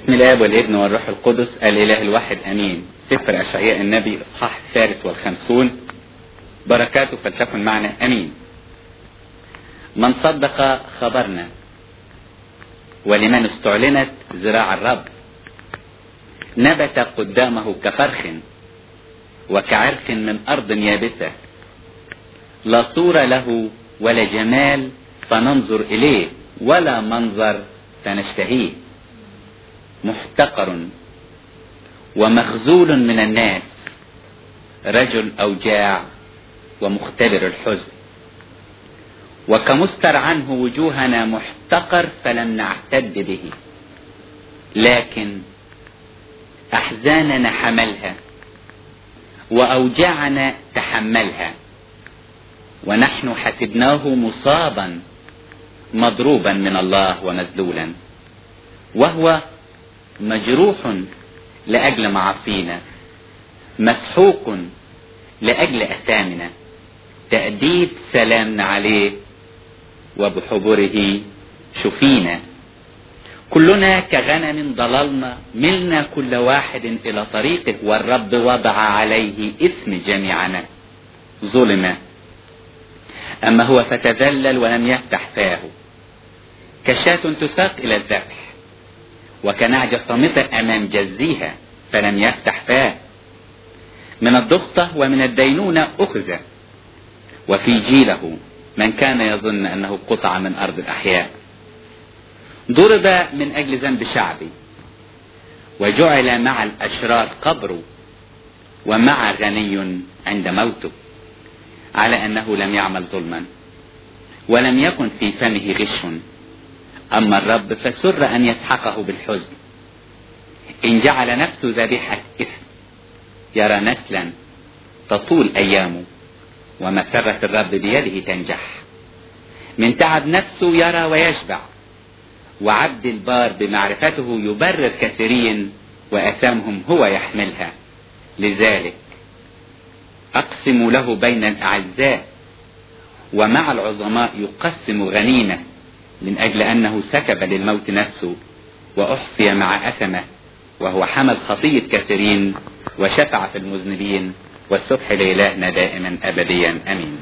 بسم الاب والابن والروح القدس الاله الواحد امين سفر اشعياء النبي اصحاح الثالث والخمسون بركاته فلتكن معنا امين من صدق خبرنا ولمن استعلنت ذراع الرب نبت قدامه كفرخ وكعرق من ارض يابسه لا صوره له ولا جمال فننظر اليه ولا منظر فنشتهيه محتقر ومخذول من الناس رجل اوجاع ومختبر الحزن وكمستر عنه وجوهنا محتقر فلم نعتد به لكن احزاننا حملها واوجاعنا تحملها ونحن حسبناه مصابا مضروبا من الله ومذلولا وهو مجروح لاجل معاصينا مسحوق لاجل اثامنا تاديب سلامنا عليه وبحبره شفينا كلنا كغنم ضللنا ملنا كل واحد الى طريقه والرب وضع عليه اسم جميعنا ظلم اما هو فتذلل ولم يفتح فاه كشاة تساق الى الذبح وكنعجة صامتة امام جزيها فلم يفتح فاه من الضغطة ومن الدينونة اخذ وفي جيله من كان يظن انه قطع من ارض الاحياء ضرب من اجل ذنب شعبي وجعل مع الاشرار قبره ومع غني عند موته على انه لم يعمل ظلما ولم يكن في فمه غش اما الرب فسر ان يسحقه بالحزن ان جعل نفسه ذبيحه اثم يرى نسلا تطول ايامه ومسرة الرب بيده تنجح من تعب نفسه يرى ويشبع وعبد البار بمعرفته يبرر كثيرين وأثامهم هو يحملها لذلك أقسم له بين الأعزاء ومع العظماء يقسم غنيمة من أجل أنه سكب للموت نفسه وأحصي مع أثمه وهو حمل خطية كثيرين وشفع في المذنبين والسبح لإلهنا دائما أبديا أمين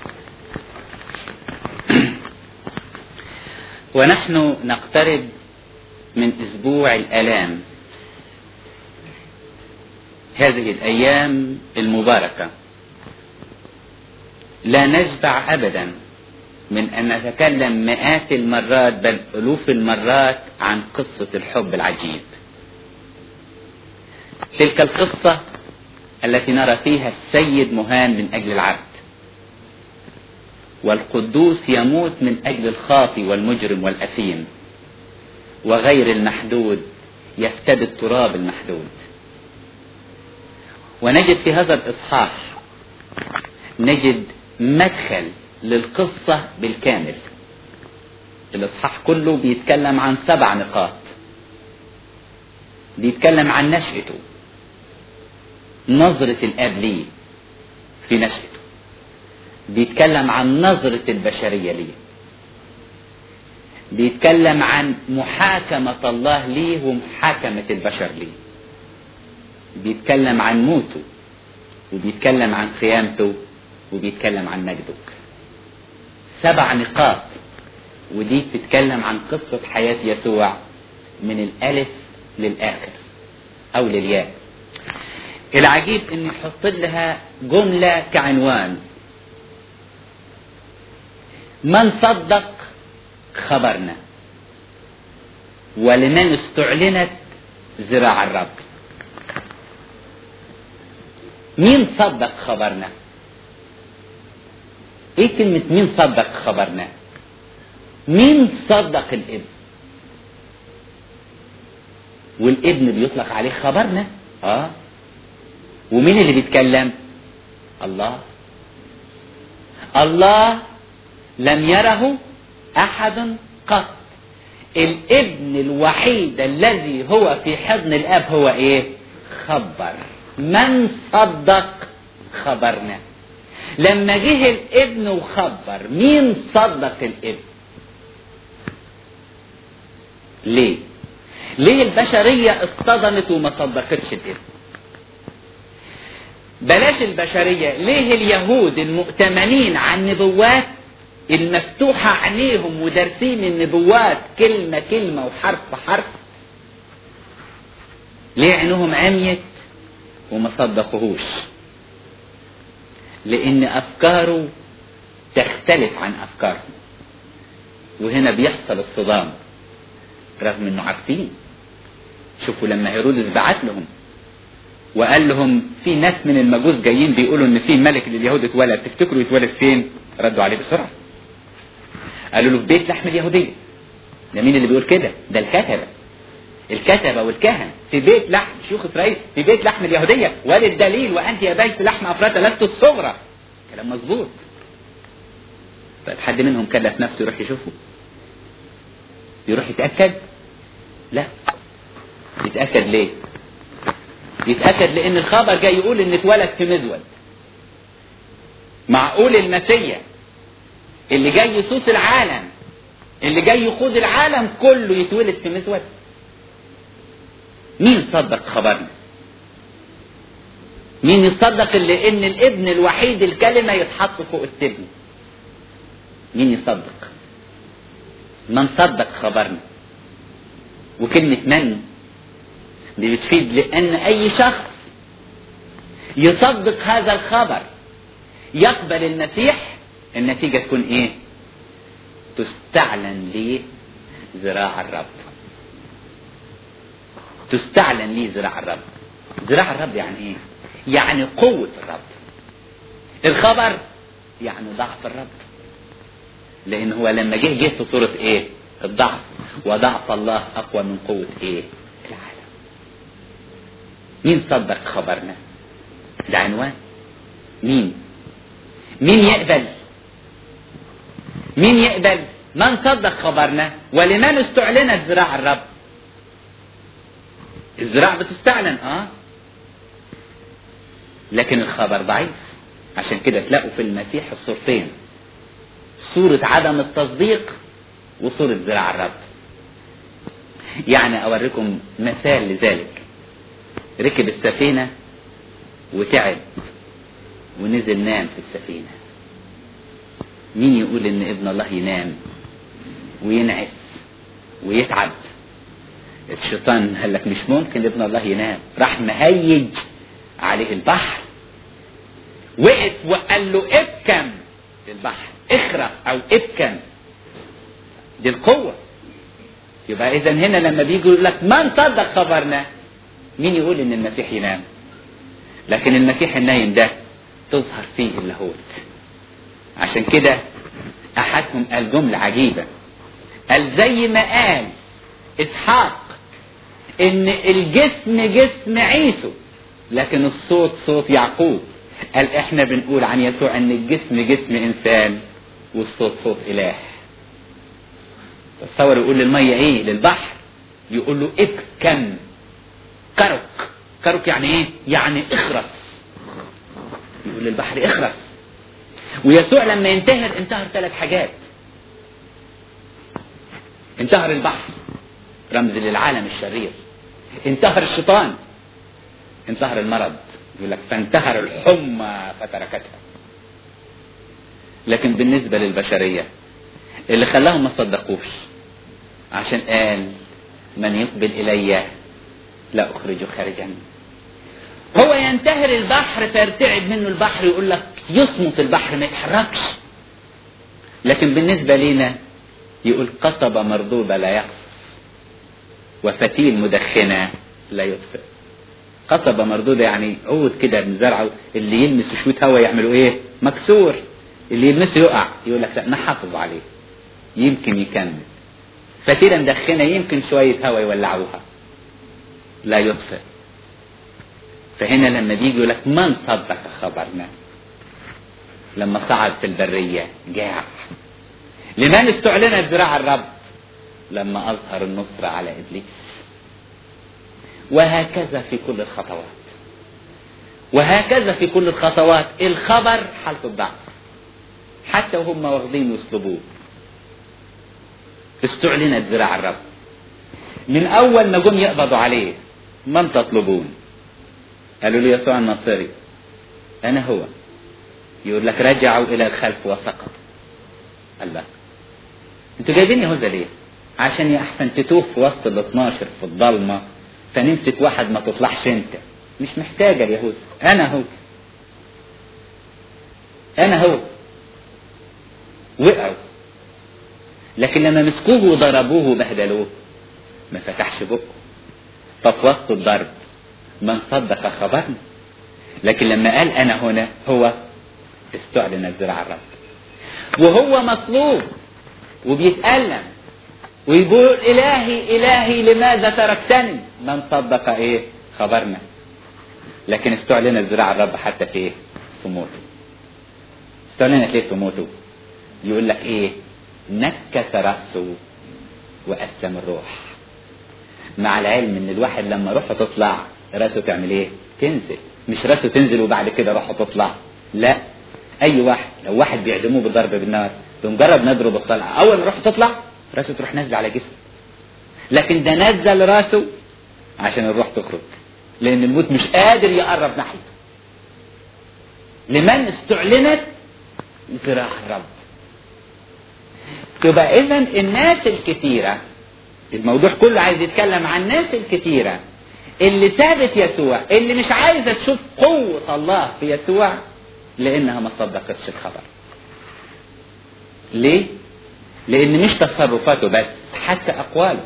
ونحن نقترب من أسبوع الآلام هذه الأيام المباركة لا نشبع أبدا من أن نتكلم مئات المرات بل ألوف المرات عن قصة الحب العجيب تلك القصة التي نرى فيها السيد مهان من أجل العبد والقدوس يموت من أجل الخاطي والمجرم والأثيم وغير المحدود يفتدي التراب المحدود ونجد في هذا الإصحاح نجد مدخل للقصة بالكامل الإصحاح كله بيتكلم عن سبع نقاط بيتكلم عن نشأته نظرة الآب ليه في نشأته بيتكلم عن نظرة البشرية ليه بيتكلم عن محاكمة الله ليه ومحاكمة البشر ليه بيتكلم عن موته وبيتكلم عن قيامته وبيتكلم عن مجده سبع نقاط ودي بتتكلم عن قصة حياة يسوع من الألف للآخر أو للياء العجيب ان يحط لها جملة كعنوان من صدق خبرنا ولمن استعلنت ذراع الرب مين صدق خبرنا ايه كلمة مين صدق خبرنا مين صدق الابن والابن بيطلق عليه خبرنا اه ومين اللي بيتكلم الله الله لم يره احد قط الابن الوحيد الذي هو في حضن الاب هو ايه خبر من صدق خبرنا لما جه الابن وخبر مين صدق الابن ليه ليه البشرية اصطدمت وما صدقتش الاسم بلاش البشرية ليه اليهود المؤتمنين على النبوات المفتوحة عينيهم ودارسين النبوات كلمة كلمة وحرف حرف ليه عينهم عميت وما صدقوهوش لان افكاره تختلف عن افكارهم وهنا بيحصل الصدام رغم انه عارفين شوفوا لما هيرودس بعت لهم وقال لهم في ناس من المجوس جايين بيقولوا ان في ملك لليهود اتولد تفتكروا يتولد فين ردوا عليه بسرعه قالوا له في بيت لحم اليهوديه ده مين اللي بيقول كده ده الكتبه الكتبه والكهنه في بيت لحم شيوخ اسرائيل في بيت لحم اليهوديه وللدليل وانت يا بيت لحم افراتا لست الصغرى كلام مظبوط طيب حد منهم كلف نفسه يروح يشوفه يروح يتاكد لا يتاكد ليه يتاكد لان الخبر جاي يقول ان اتولد في مزود معقول المسيح اللي جاي يسوس العالم اللي جاي يقود العالم كله يتولد في مزود مين صدق خبرنا مين يصدق اللي ان الابن الوحيد الكلمه يتحط فوق السجن مين يصدق من صدق خبرنا وكلمة من دي بتفيد لأن أي شخص يصدق هذا الخبر يقبل المسيح النتيجة تكون إيه؟ تستعلن ليه ذراع الرب تستعلن ليه ذراع الرب ذراع الرب يعني إيه؟ يعني قوة الرب الخبر يعني ضعف الرب لان هو لما جه جه في صورة ايه الضعف وضعف الله اقوى من قوة ايه العالم مين صدق خبرنا ده عنوان مين مين يقبل مين يقبل من صدق خبرنا ولمن استعلنت ذراع الرب الذراع بتستعلن اه لكن الخبر ضعيف عشان كده تلاقوا في المسيح الصورتين صورة عدم التصديق وصورة ذراع الرب يعني أوريكم مثال لذلك ركب السفينة وتعب ونزل نام في السفينة مين يقول ان ابن الله ينام وينعس ويتعب الشيطان قال لك مش ممكن ابن الله ينام راح مهيج عليه البحر وقف وقال له ابكم البحر اخرق او ابكم دي القوة يبقى اذا هنا لما بيجي يقول لك من صدق خبرنا مين يقول ان المسيح ينام لكن المسيح النايم ده تظهر فيه اللاهوت عشان كده احدهم قال جملة عجيبة قال زي ما قال اسحاق ان الجسم جسم عيسو لكن الصوت صوت يعقوب قال احنا بنقول عن يسوع ان الجسم جسم انسان والصوت صوت اله تصور يقول للميه ايه للبحر يقول له ابكم كرك كرك يعني ايه يعني اخرس يقول للبحر اخرس ويسوع لما ينتهر انتهر ثلاث حاجات انتهر البحر رمز للعالم الشرير انتهر الشيطان انتهر المرض يقول لك فانتهر الحمى فتركتها لكن بالنسبة للبشرية اللي خلاهم ما صدقوش عشان قال من يقبل إلي لا أخرجه خارجا هو ينتهر البحر فيرتعب منه البحر يقول لك يصمت البحر ما يتحركش لكن بالنسبة لنا يقول قصبة مردودة لا يقصف وفتيل مدخنة لا يطفئ قصبة مردودة يعني عود كده بنزرعه اللي يلمس شوية هوا يعملوا ايه مكسور اللي يلمسه يقع يقول لك لا نحافظ عليه يمكن يكمل فتيلة مدخنة يمكن شوية هوا يولعوها لا يطفئ فهنا لما بيجي يقول لك من صدق خبرنا لما صعد في البرية جاع لمن استعلنت ذراع الرب لما أظهر النصر على إبليس وهكذا في كل الخطوات وهكذا في كل الخطوات الخبر حالة الضعف حتى وهم واخدين يصلبوه استعلنت ذراع الرب من اول ما جم يقبضوا عليه من تطلبون قالوا له يسوع الناصري انا هو يقول لك رجعوا الى الخلف وسقطوا الله انتوا جايبين يهوذا ليه عشان يا احسن تتوه في وسط ال 12 في الضلمه فنمسك واحد ما تطلعش انت مش محتاجه اليهوذا انا هو انا هو وقعوا لكن لما مسكوه وضربوه وبهدلوه ما فتحش بقه طب وسط الضرب من صدق خبرنا لكن لما قال انا هنا هو استعلن الذراع الرب وهو مطلوب وبيتألم ويقول إلهي إلهي لماذا تركتني من صدق إيه خبرنا لكن استعلن الذراع الرب حتى في إيه في موته استعلنت ليه في موته يقول لك إيه نكس رأسه وقسم الروح مع العلم ان الواحد لما روحه تطلع راسه تعمل ايه تنزل مش راسه تنزل وبعد كده روحه تطلع لا اي واحد لو واحد بيعدموه بالضرب بالنار بمجرد نضرب الطلعه اول ما روحه تطلع راسه تروح نازله على جسمه لكن ده نزل راسه عشان الروح تخرج لان الموت مش قادر يقرب ناحيته لمن استعلنت ذراع الرب تبقى اذا الناس الكثيره الموضوع كله عايز يتكلم عن الناس الكثيره اللي سابت يسوع اللي مش عايزه تشوف قوه الله في يسوع لانها ما صدقتش الخبر ليه لان مش تصرفاته بس حتى اقواله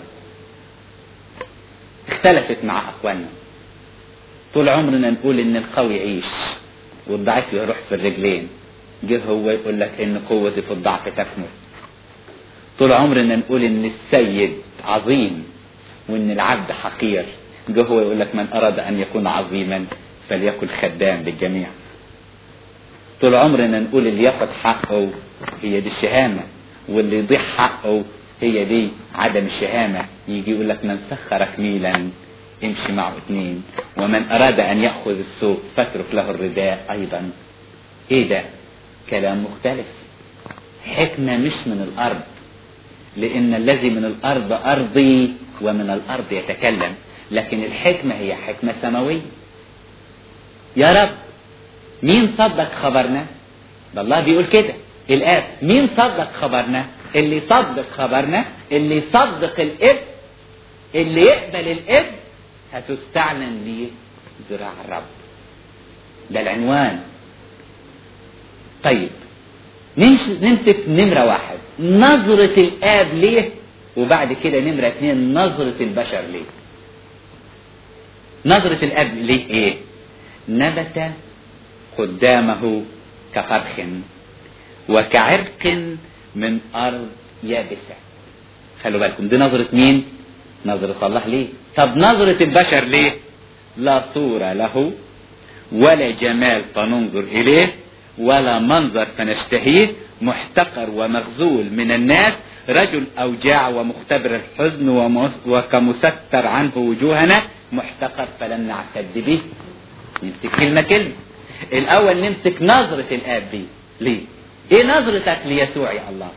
اختلفت مع اقوالنا طول عمرنا نقول ان القوي يعيش والضعيف يروح في الرجلين جه هو يقول لك ان قوتي في الضعف تكمل طول عمرنا نقول ان السيد عظيم وان العبد حقير جه هو يقول لك من اراد ان يكون عظيما فليكن خدام للجميع طول عمرنا نقول اللي ياخد حقه هي دي الشهامة واللي يضيع حقه هي دي عدم الشهامة يجي يقول لك من سخرك ميلا امشي معه اثنين ومن اراد ان ياخذ السوق فاترك له الرداء ايضا ايه ده كلام مختلف حكمة مش من الارض لان الذي من الارض ارضي ومن الارض يتكلم لكن الحكمة هي حكمة سماوية يا رب مين صدق خبرنا ده الله بيقول كده الآب مين صدق خبرنا اللي يصدق خبرنا اللي يصدق الابن اللي يقبل الابن هتستعلن ليه ذراع الرب ده العنوان طيب نمسك نمرة واحد نظرة الآب ليه وبعد كده نمرة اثنين نظرة البشر ليه نظرة الأب ليه إيه نبت قدامه كفرخ وكعرق من أرض يابسة خلوا بالكم دي نظرة مين نظرة الله ليه طب نظرة البشر ليه لا صورة له ولا جمال فننظر إليه ولا منظر فنشتهيه محتقر ومخذول من الناس رجل أوجاع ومختبر الحزن وكمستر عنه وجوهنا محتقر فلم نعتد به نمسك كلمة كلمة الأول نمسك نظرة الآب دي ليه؟ إيه نظرتك ليسوع يا الله؟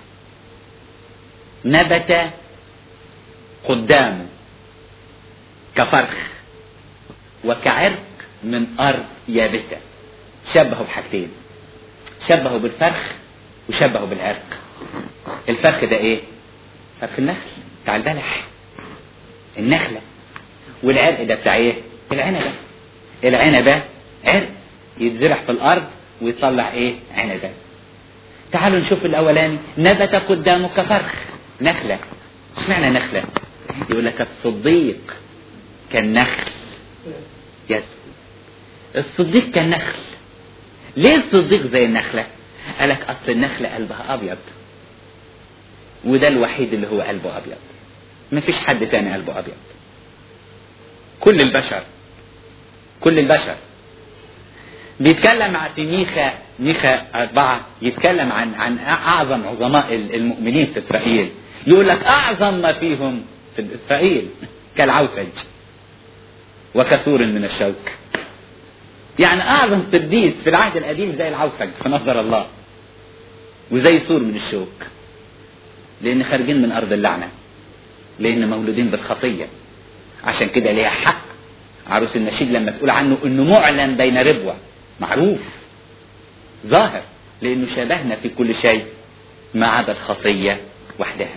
نبت قدامه كفرخ وكعرق من أرض يابسة شبهوا بحاجتين شبهوا بالفرخ وشبهوا بالعرق الفرخ ده ايه فرخ النخل بتاع البلح النخلة والعرق ده بتاع ايه العنبة العنبة عرق يتزرع في الارض ويطلع ايه عنبة تعالوا نشوف الاولاني نبت قدامه كفرخ نخلة اشمعنى نخلة يقول لك الصديق كالنخل يس الصديق كالنخل ليه الصديق زي النخلة قالك اصل النخلة قلبها ابيض وده الوحيد اللي هو قلبه ابيض مفيش حد تاني قلبه ابيض كل البشر كل البشر بيتكلم في ميخا ميخا أربعة يتكلم عن عن أعظم عظماء المؤمنين في إسرائيل يقول لك أعظم ما فيهم في إسرائيل كالعوسج وكسور من الشوك يعني أعظم قديس في العهد القديم زي العوسج في نظر الله وزي سور من الشوك لأن خارجين من أرض اللعنة لان مولودين بالخطيه عشان كده ليها حق عروس النشيد لما تقول عنه انه معلن بين ربوه معروف ظاهر لانه شبهنا في كل شيء ما عدا الخطيه وحدها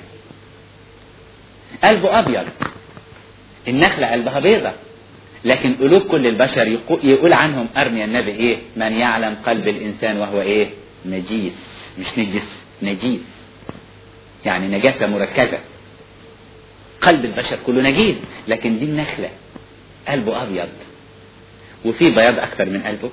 قلبه ابيض النخله قلبها بيضه لكن قلوب كل البشر يقول عنهم ارميا النبي ايه من يعلم قلب الانسان وهو ايه نجيس مش نجس نجيس يعني نجاسه مركزه قلب البشر كله نجيس لكن دي النخله قلبه ابيض وفي بياض اكتر من قلبه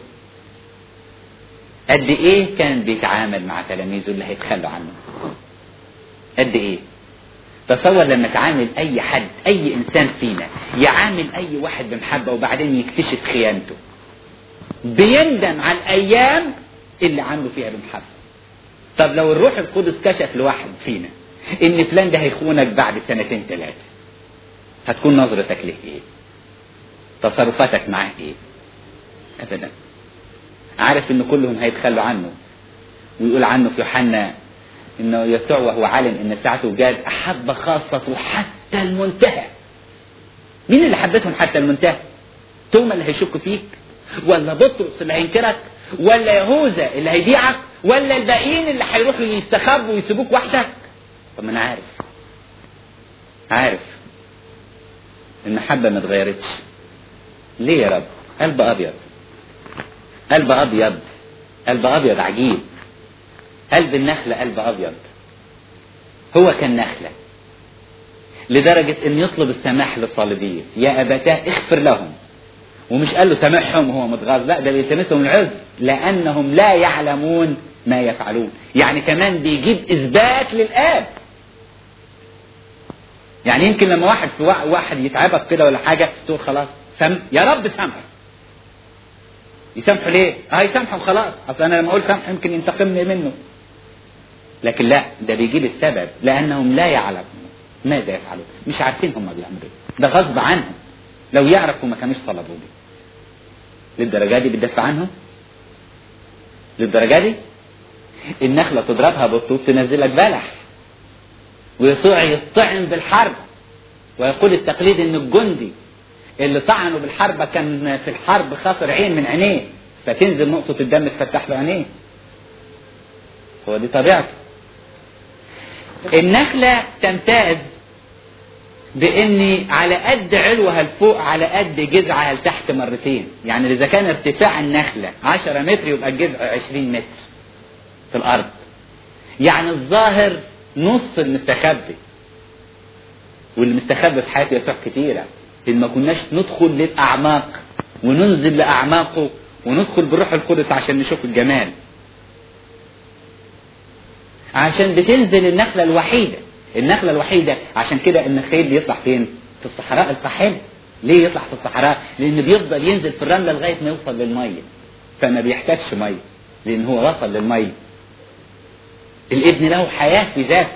قد ايه كان بيتعامل مع تلاميذه اللي هيتخلوا عنه قد ايه تصور لما تعامل اي حد اي انسان فينا يعامل اي واحد بمحبة وبعدين يكتشف خيانته بيندم على الايام اللي عامله فيها بمحبة طب لو الروح القدس كشف لواحد فينا ان فلان ده هيخونك بعد سنتين ثلاثة هتكون نظرتك له ايه تصرفاتك معاه ايه ابدا عارف ان كلهم هيتخلوا عنه ويقول عنه في يوحنا انه يسوع وهو عالم ان ساعته جاد احب خاصته حتى المنتهى مين اللي حبتهم حتى المنتهى توما اللي هيشك فيك ولا بطرس اللي هينكرك ولا يهوذا اللي هيبيعك ولا الباقيين اللي هيروحوا يستخبوا ويسيبوك وحدك طب ما انا عارف عارف المحبة ما اتغيرتش ليه يا رب قلب ابيض قلب ابيض قلب ابيض عجيب قلب النخلة قلب ابيض هو كالنخلة لدرجة ان يطلب السماح للصليبيين يا ابتاه اغفر لهم ومش قال له سامحهم وهو متغاظ لا ده بيلتمسهم العذر لانهم لا يعلمون ما يفعلون يعني كمان بيجيب اثبات للاب يعني يمكن لما واحد في واحد يتعبك كده ولا حاجه تقول خلاص سم يا رب سامحه يسامحوا ليه؟ اه يسامحوا خلاص اصل انا لما اقول سامح يمكن ينتقمني منه لكن لا ده بيجيب السبب لانهم لا يعلمون ماذا يفعلون مش عارفين هم بيعملوا ايه ده غصب عنهم لو يعرفوا ما كانوش طلبوا لي للدرجه دي بتدافع عنهم للدرجه دي النخله تضربها بالطوب تنزلك بلح ويسوع يطعن بالحرب ويقول التقليد ان الجندي اللي طعنه بالحربه كان في الحرب خسر عين من عينيه فتنزل نقطه الدم تفتح له عينيه هو دي طبيعته النخلة تمتاز باني على قد علوها لفوق على قد جذعها لتحت مرتين يعني اذا كان ارتفاع النخلة 10 متر يبقى الجذع 20 متر في الارض يعني الظاهر نص المستخبي والمستخبي في حياة يسوع كتيرة إن ما كناش ندخل للأعماق وننزل لأعماقه وندخل بالروح القدس عشان نشوف الجمال عشان بتنزل النخلة الوحيدة النخلة الوحيدة عشان كده النخيل بيطلع فين في الصحراء الصحيح ليه يطلع في الصحراء لان بيفضل ينزل في الرملة لغاية ما يوصل للمية فما بيحتاجش مية لان هو وصل للمية الابن له حياة في ذاته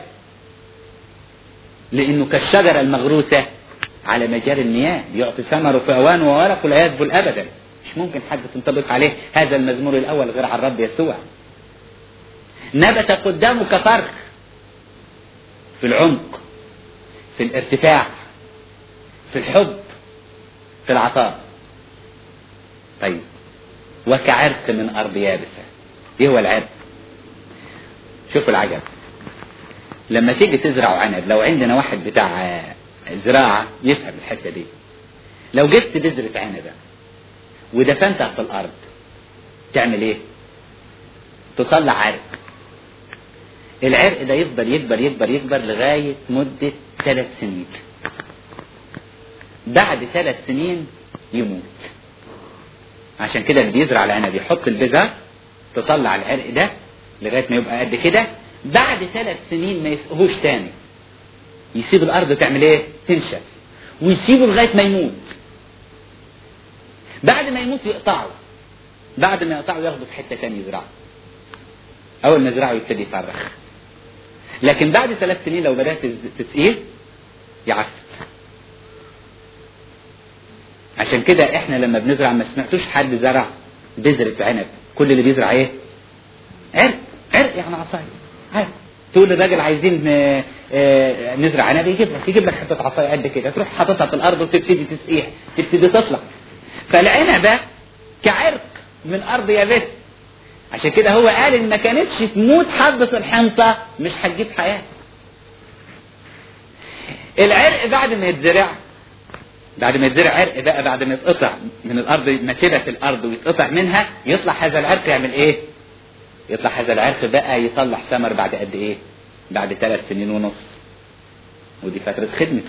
لانه كالشجرة المغروسة على مجاري المياه يعطي ثمره في اوانه وورقه لا يذبل ابدا مش ممكن حد تنطبق عليه هذا المزمور الاول غير على الرب يسوع نبت قدامه كفرخ في العمق في الارتفاع في الحب في العطاء طيب وكعرق من ارض يابسه ايه هو العرق شوفوا العجب لما تيجي تزرع عنب لو عندنا واحد بتاع زراعة يفهم الحتة دي لو جبت بذرة عنبة ودفنتها في الأرض تعمل إيه؟ تطلع عرق العرق ده يفضل يكبر يكبر يكبر لغاية مدة ثلاث سنين بعد ثلاث سنين يموت عشان كده اللي بيزرع العنب يحط البذر تطلع العرق ده لغاية ما يبقى قد كده بعد ثلاث سنين ما يسقهوش تاني يسيب الارض تعمل ايه تنشف ويسيبه لغايه ما يموت بعد ما يموت يقطعه بعد ما يقطعه ياخده في حته ثانيه يزرعه اول ما يزرعه يبتدي يفرخ لكن بعد ثلاث سنين لو بدات تسقيه يعفن عشان كده احنا لما بنزرع ما سمعتوش حد زرع بذرة عنب كل اللي بيزرع ايه عرق عرق يعني عصاية عرق تقول للراجل عايزين آه، آه، نزرع عنب يجيب لك يجيب لك حته عصايه قد كده تروح حاططها في الارض وتبتدي تسقيها تبتدي تطلع فالعنبه كعرق من ارض يابسه عشان كده هو قال ان ما كانتش تموت حبة الحنطة مش هتجيب حياة العرق بعد ما يتزرع بعد ما يتزرع عرق بقى بعد ما يتقطع من الارض نتيجة في الارض ويتقطع منها يطلع هذا العرق يعمل ايه يطلع هذا العرق بقى يطلع ثمر بعد قد ايه بعد ثلاث سنين ونص ودي فترة خدمته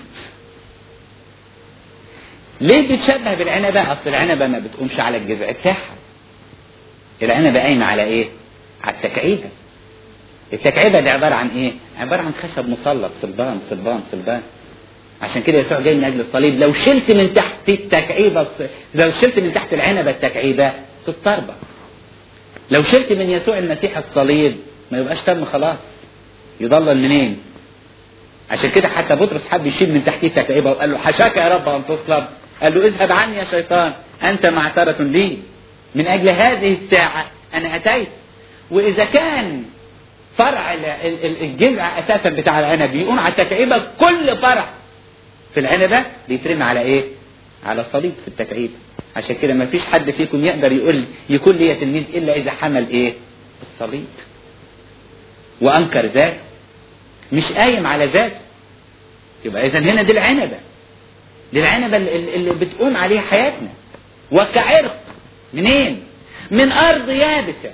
ليه بيتشبه بالعنبة اصل العنبة ما بتقومش على الجذع بتاعها العنبة قايمة على ايه على التكعيبة التكعيبة دي عبارة عن ايه عبارة عن خشب مسلط صلبان صلبان صلبان عشان كده يسوع جاي من اجل الصليب لو شلت من تحت التكعيبة لو شلت من تحت العنبة التكعيبة تضطربة لو شلت من يسوع المسيح الصليب ما يبقاش تم خلاص يضلل منين عشان كده حتى بطرس حب يشيل من تحتيه التكعيبة وقال له حشاك يا رب ان تصلب قال له اذهب عني يا شيطان انت معثرة لي من أجل هذه الساعة أنا أتيت وإذا كان فرع الجذع أساسا بتاع العنب يقوم على التكعيبة كل فرع في العنبة بيترمي على إيه؟ على صليب في التكعيبة عشان كده ما فيش حد فيكم يقدر يقول يكون لي تلميذ إلا إذا حمل إيه؟ الصليب وأنكر ذاته مش قايم على ذاته يبقى إذا هنا دي العنبة دي العنبة اللي بتقوم عليها حياتنا وكعرق منين من ارض يابسة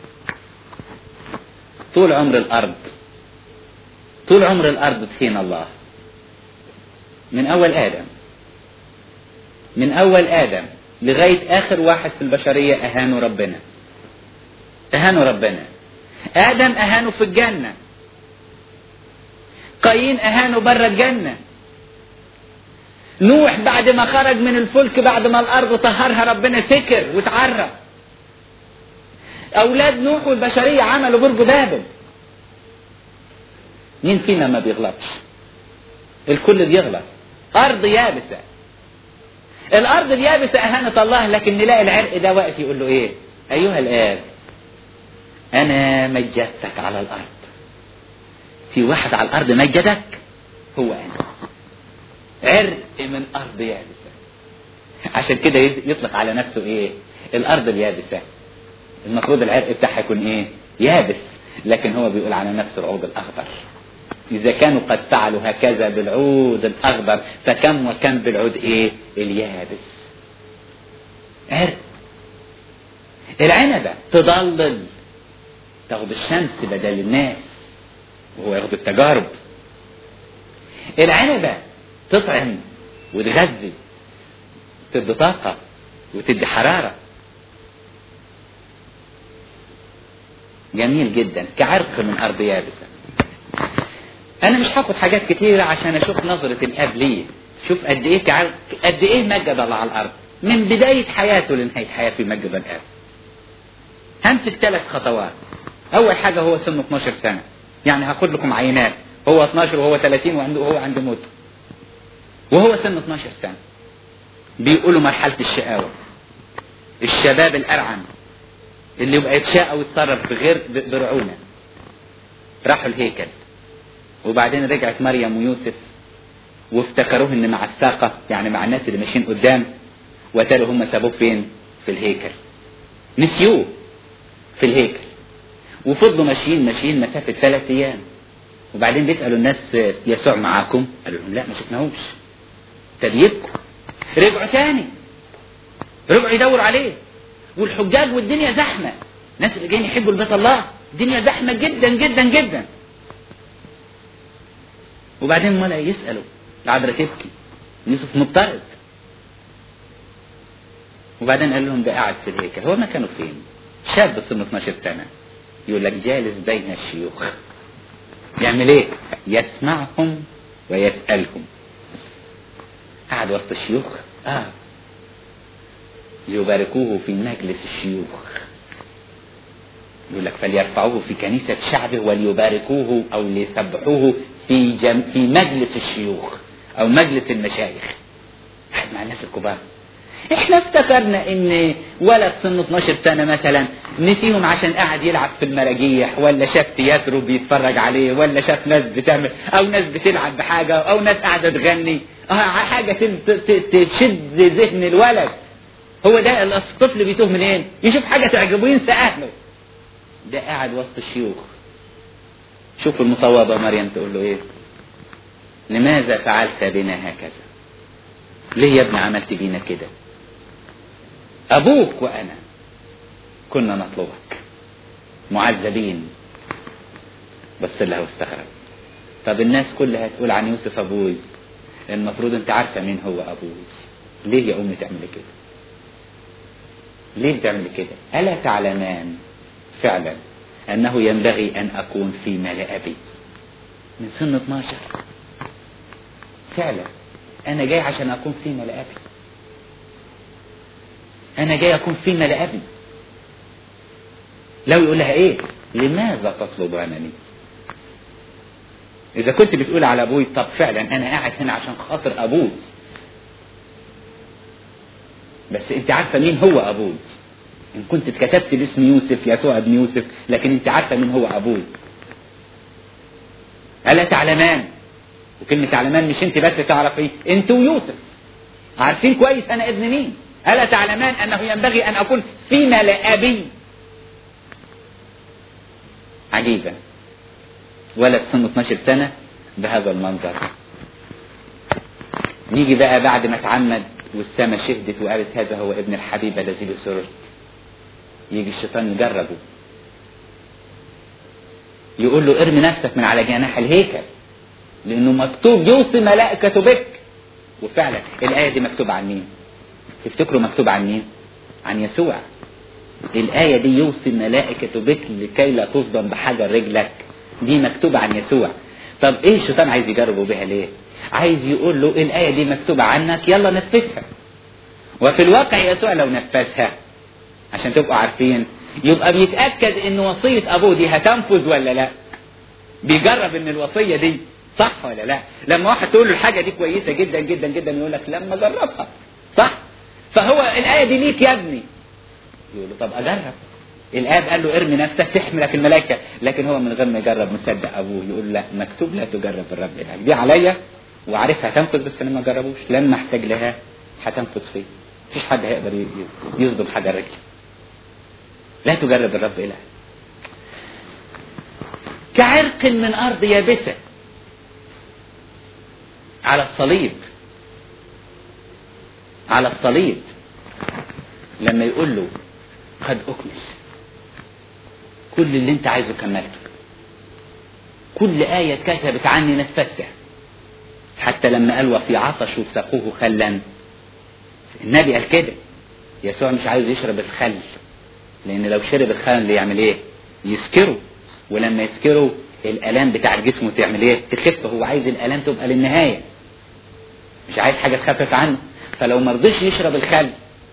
طول عمر الارض طول عمر الارض تخين الله من اول ادم من اول ادم لغاية اخر واحد في البشرية اهانوا ربنا اهانوا ربنا ادم اهانوا في الجنة قايين اهانوا بره الجنة نوح بعد ما خرج من الفلك بعد ما الارض طهرها ربنا سكر وتعرف اولاد نوح والبشريه عملوا برج بابل مين فينا ما بيغلطش الكل بيغلط ارض يابسه الارض اليابسه اهانه الله لكن نلاقي العرق ده واقف يقول له ايه ايها الاب انا مجدتك على الارض في واحد على الارض مجدك هو انا عرق من ارض يابسه عشان كده يطلق على نفسه ايه الارض اليابسه المفروض العرق بتاعها يكون ايه يابس لكن هو بيقول على نفسه العود الاخضر اذا كانوا قد فعلوا هكذا بالعود الاخضر فكم وكم بالعود ايه اليابس عرق العنبه تضلل تاخد الشمس بدل الناس وهو ياخد التجارب العنبه تطعم وتغذي تدي طاقة وتدي حرارة جميل جدا كعرق من أرض يابسة أنا مش هاخد حاجات كتيرة عشان أشوف نظرة الأب ليه شوف قد إيه كعرق قد إيه مجد الله على الأرض من بداية حياته لنهاية حياته يمجد الأب همسك ثلاث خطوات أول حاجة هو سنه 12 سنة يعني هاخد لكم عينات هو 12 وهو 30 وعنده وهو عنده موت وهو سنه 12 سنة بيقولوا مرحلة الشقاوة الشباب الأرعن اللي يبقى يتشاء ويتصرف بغير برعونة راحوا الهيكل وبعدين رجعت مريم ويوسف وافتكروه ان مع الساقة يعني مع الناس اللي ماشيين قدام وتالوا هم سابوه فين في الهيكل نسيوه في الهيكل وفضلوا ماشيين ماشيين مسافة ثلاث ايام وبعدين بيسألوا الناس يسوع معاكم قالوا لهم لا ما شفناهوش تبيبكم رجعوا تاني رجعوا يدوروا عليه والحجاج والدنيا زحمه الناس اللي جايين يحبوا البيت الله الدنيا زحمه جدا جدا جدا وبعدين ملا يسالوا العذراء تبكي يوسف مضطرب وبعدين قال لهم ده قاعد في الهيكل هو مكانه فين شاب سنه 12 سنه يقول لك جالس بين الشيوخ يعمل ايه يسمعهم ويسالهم قعد وسط الشيوخ اه ليباركوه في مجلس الشيوخ يقول لك فليرفعوه في كنيسة شعبه وليباركوه أو ليسبحوه في جم في مجلس الشيوخ أو مجلس المشايخ قاعد مع الناس الكبار احنا افتكرنا ان ولد سنه 12 سنة مثلا نسيهم عشان قاعد يلعب في المراجيح ولا شاف تياترو بيتفرج عليه ولا شاف ناس بتعمل او ناس بتلعب بحاجة او ناس قاعدة تغني اه حاجة تشد ذهن الولد هو ده الطفل بيتوه منين يشوف حاجة تعجبه ينسى اهله ده قاعد وسط الشيوخ شوف المصوبة مريم تقول له ايه لماذا فعلت بنا هكذا ليه يا ابني عملت بينا كده ابوك وانا كنا نطلبك معذبين بس لها واستغرب طب الناس كلها تقول عن يوسف ابوي المفروض انت عارفه مين هو ابوي ليه يا امي تعملي كده ليه بتعملي كده الا تعلمان فعلا انه ينبغي ان اكون في مال ابي من سن 12 فعلا انا جاي عشان اكون في مال ابي انا جاي اكون في مال ابي لو يقول لها ايه لماذا تطلبانني اذا كنت بتقول على ابوي طب فعلا انا قاعد هنا عشان خاطر ابوي بس انت عارفه مين هو ابوي ان كنت اتكتبت باسم يوسف يسوع ابن يوسف لكن انت عارفه مين هو ابوي الا تعلمان وكلمه تعلمان مش انت بس تعرفي انت ويوسف عارفين كويس انا ابن مين الا تعلمان انه ينبغي ان اكون في مال ابي عجيبة ولد سنه 12 سنة بهذا المنظر نيجي بقى بعد ما اتعمد والسماء شهدت وقالت هذا هو ابن الحبيب الذي بسررت يجي الشيطان يجربه يقول له ارمي نفسك من على جناح الهيكل لانه مكتوب يوصي ملائكة بك وفعلا الآية دي مكتوبة عن مين تفتكروا مكتوب عن مين عن يسوع الآية دي يوصي الملائكة بك لكي لا تصدم بحجر رجلك دي مكتوبة عن يسوع طب ايه الشيطان عايز يجربه بها ليه عايز يقول له الآية دي مكتوبة عنك يلا نفذها وفي الواقع يسوع لو نفذها عشان تبقوا عارفين يبقى بيتأكد ان وصية ابوه دي هتنفذ ولا لا بيجرب ان الوصية دي صح ولا لا لما واحد تقول له الحاجة دي كويسة جدا جدا جدا يقول لك لما جربها صح فهو الآية دي ليك يا ابني يقول له طب اجرب الاب قال له ارمي نفسك تحملك الملائكه لكن هو من غير ما يجرب مصدق ابوه يقول لا مكتوب لا تجرب الرب الهك دي عليا وعارفها هتنفذ بس انا ما جربوش لما احتاج لها هتنفذ فيه مفيش حد هيقدر يصدم حاجه رجل لا تجرب الرب الهك كعرق من ارض يابسه على الصليب على الصليب لما يقول له قد أكمل كل اللي انت عايزه كملته كل آية كتبت عني نفذتها حتى لما قال وفي عطش سقوه خلا النبي قال كده يسوع مش عايز يشرب الخل لان لو شرب الخل يعمل ايه يسكره ولما يسكره الالام بتاع جسمه تعمل ايه تخف هو عايز الالام تبقى للنهايه مش عايز حاجه تخفف عنه فلو مرضيش يشرب الخل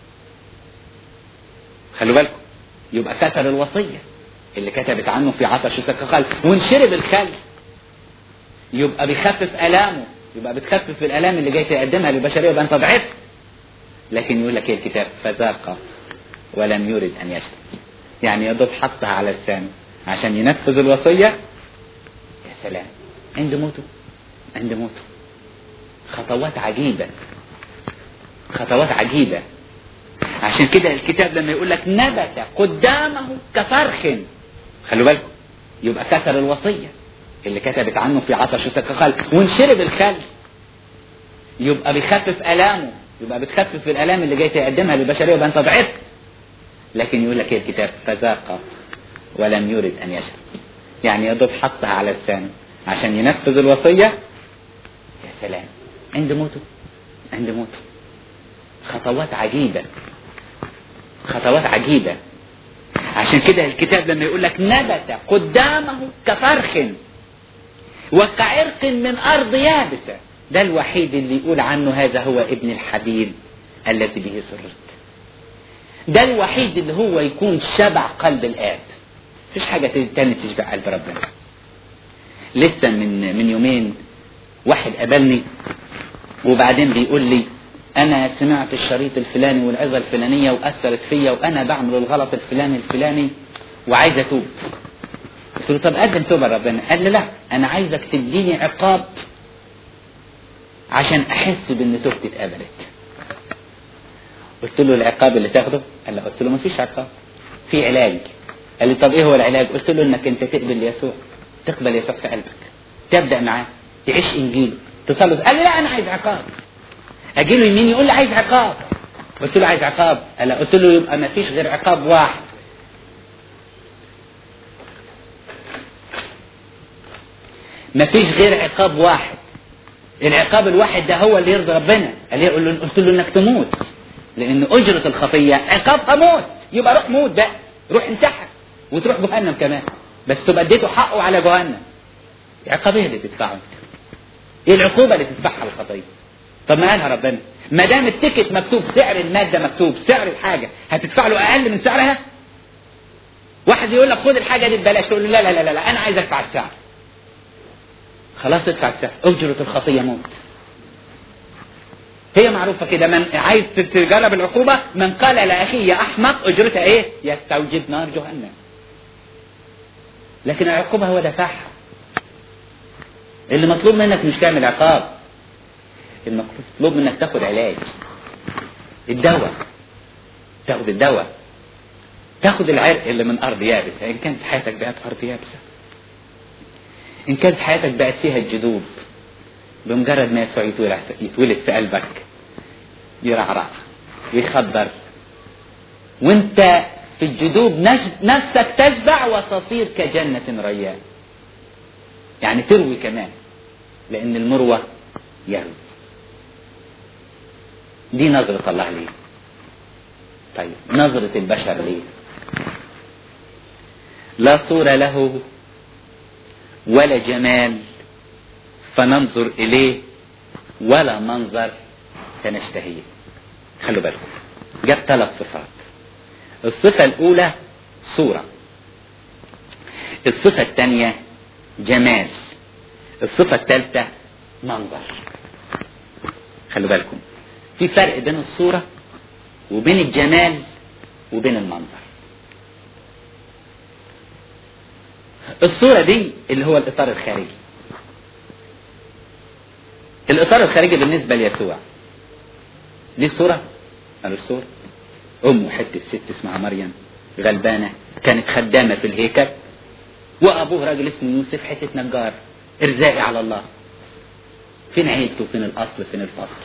خلوا بالكم يبقى كسر الوصية اللي كتبت عنه في عطش سك خل وان شرب الخل يبقى بيخفف آلامه يبقى بتخفف الآلام اللي جاي تقدمها للبشرية يبقى انت ضعفت لكن يقول لك ايه الكتاب فذاق ولم يرد ان يشرب يعني يا دوب حطها على لسانه عشان ينفذ الوصية يا سلام عند موته عند موته خطوات عجيبة خطوات عجيبة عشان كده الكتاب لما يقول لك نبت قدامه كفرخ خلوا بالكم يبقى كسر الوصية اللي كتبت عنه في عطش سك خل وان شرب الخل يبقى بيخفف آلامه يبقى بتخفف الآلام اللي جاي تقدمها للبشرية يبقى انت ضعفت لكن يقول لك ايه الكتاب فذاق ولم يرد ان يشرب يعني يا دوب حطها على لسانه عشان ينفذ الوصية يا سلام عند موته عند موته خطوات عجيبة خطوات عجيبة عشان كده الكتاب لما يقول لك نبت قدامه كفرخ وكعرق من أرض يابسة ده الوحيد اللي يقول عنه هذا هو ابن الحبيب الذي به سررت ده الوحيد اللي هو يكون شبع قلب الآب مفيش حاجة تاني تشبع قلب ربنا لسه من من يومين واحد قابلني وبعدين بيقول لي انا سمعت الشريط الفلاني والعظه الفلانيه واثرت فيا وانا بعمل الغلط الفلاني الفلاني وعايز اتوب قلت له طب قدم توبه ربنا قال لي لا انا عايزك تديني عقاب عشان احس بان توبتي اتقبلت قلت له العقاب اللي تاخده قال لا قلت له مفيش عقاب في علاج قال لي طب ايه هو العلاج قلت له انك انت تقبل يسوع تقبل يسوع في قلبك تبدا معاه تعيش انجيل تصلي قال لي لا انا عايز عقاب اجي له يمين يقول لي عايز عقاب قلت له عايز عقاب قال لا قلت له يبقى ما فيش غير عقاب واحد ما فيش غير عقاب واحد العقاب الواحد ده هو اللي يرضي ربنا قال لي قل له قلت له انك تموت لان اجرة الخطية عقاب موت يبقى روح موت بقى روح انتحر وتروح جهنم كمان بس تبقى اديته حقه على جهنم العقاب ايه اللي تدفعه ايه العقوبة اللي تدفعها الخطية طب ما قالها ربنا ما دام التيكت مكتوب سعر المادة مكتوب سعر الحاجة هتدفع له اقل من سعرها واحد يقول لك خد الحاجة دي ببلاش تقول له لا لا لا لا انا عايز ادفع السعر خلاص ادفع السعر اجرة الخطية موت هي معروفة كده من عايز تجرب العقوبة من قال لأخيه يا أحمق أجرتها إيه؟ يستوجب نار جهنم. لكن العقوبة هو دفعها. اللي مطلوب منك مش تعمل عقاب. المطلوب منك تاخد علاج. الدواء. تاخد الدواء. تاخد العرق اللي من أرض يابسة، إن كانت حياتك بقت أرض يابسة. إن كانت حياتك بقت فيها الجدوب بمجرد ما يسوع يتولد في قلبك يرعرع ويخبر وانت في الجدوب نفسك تشبع وتصير كجنة ريان يعني تروي كمان لأن المروة يروي دي نظرة الله ليه طيب نظرة البشر ليه لا صورة له ولا جمال فننظر إليه ولا منظر فنشتهيه خلوا بالكم جاب ثلاث صفات الصفة الأولى صورة الصفة الثانية جمال الصفة الثالثة منظر خلوا بالكم في فرق بين الصورة وبين الجمال وبين المنظر الصورة دي اللي هو الإطار الخارجي الإطار الخارجي بالنسبة ليسوع دي الصورة قالوا الصورة أم حتة ست اسمها مريم غلبانة كانت خدامة في الهيكل وأبوه راجل اسمه يوسف حتة نجار إرزاقي على الله فين عيلته فين الأصل فين الفصل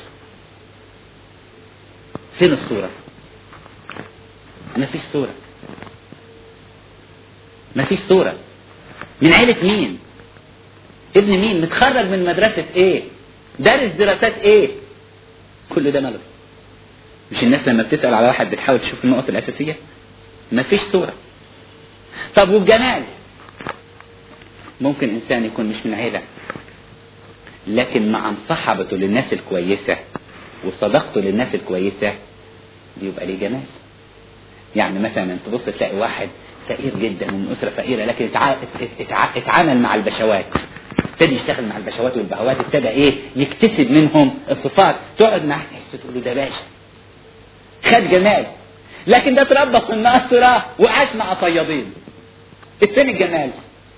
فين الصورة ما فيش صورة ما فيش صورة من عيلة مين ابن مين متخرج من مدرسة ايه دارس دراسات ايه كل ده ملغي مش الناس لما بتسأل على واحد بتحاول تشوف النقط الأساسية مفيش صورة طب والجمال ممكن إنسان يكون مش من عيلة لكن مع مصاحبته للناس الكويسة وصداقته للناس الكويسة بيبقى ليه جمال يعني مثلا تبص تلاقي واحد فقير جدا ومن أسرة فقيرة لكن اتع... اتع... اتعامل مع البشوات ابتدي يشتغل مع البشوات والبهوات ابتدى ايه يكتسب منهم الصفات تقعد معاه تحس تقول له ده باشا خد جمال لكن ده اتربى في الناصرة وعاش مع صيادين فين الجمال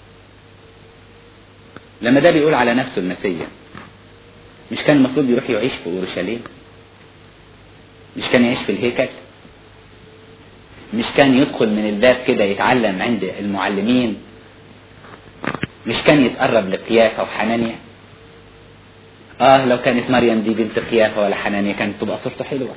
لما ده بيقول على نفسه المسيح مش كان المفروض يروح يعيش في اورشليم مش كان يعيش في الهيكل مش كان يدخل من الباب كده يتعلم عند المعلمين مش كان يتقرب لقيافة وحنانيا اه لو كانت مريم دي بنت قيافة ولا حنانيا كانت تبقى صورته حلوة